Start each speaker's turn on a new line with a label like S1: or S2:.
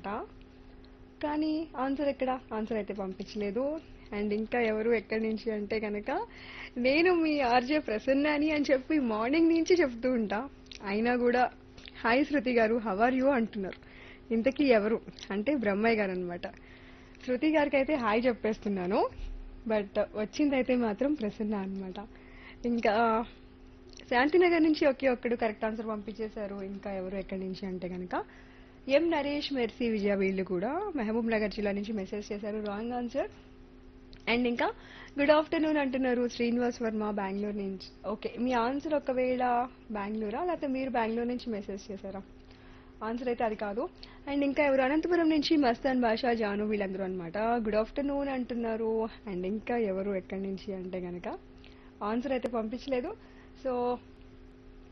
S1: అనమాట కానీ ఆన్సర్ ఎక్కడ ఆన్సర్ అయితే పంపించలేదు అండ్ ఇంకా ఎవరు ఎక్కడి నుంచి అంటే కనుక నేను మీ ఆర్జే ప్రసన్నాని అని చెప్పి మార్నింగ్ నుంచి చెప్తూ ఉంటా అయినా కూడా హాయ్ శృతి గారు హవర్ యూ అంటున్నారు ఇంతకీ ఎవరు అంటే బ్రహ్మయ్య గారు అనమాట శృతి గారికి అయితే హాయ్ చెప్పేస్తున్నాను బట్ వచ్చిందైతే మాత్రం ప్రసన్న అన్నమాట ఇంకా శాంతినగర్ నుంచి ఒకే ఒక్కడు కరెక్ట్ ఆన్సర్ పంపించేశారు ఇంకా ఎవరు ఎక్కడి నుంచి అంటే కనుక ఎం నరేష్ మెర్సీ విజయ వీళ్ళు కూడా మహబూబ్ నగర్ జిల్లా నుంచి మెసేజ్ చేశారు రాంగ్ ఆన్సర్ అండ్ ఇంకా గుడ్ ఆఫ్టర్నూన్ అంటున్నారు శ్రీనివాస్ వర్మ బెంగళూరు నుంచి ఓకే మీ ఆన్సర్ ఒకవేళ బెంగళూరా లేకపోతే మీరు బెంగళూరు నుంచి మెసేజ్ చేశారా ఆన్సర్ అయితే అది కాదు అండ్ ఇంకా ఎవరు అనంతపురం నుంచి మస్తాన్ భాషా జాను వీళ్ళందరూ అనమాట గుడ్ ఆఫ్టర్నూన్ అంటున్నారు అండ్ ఇంకా ఎవరు ఎక్కడి నుంచి అంటే గనక ఆన్సర్ అయితే పంపించలేదు సో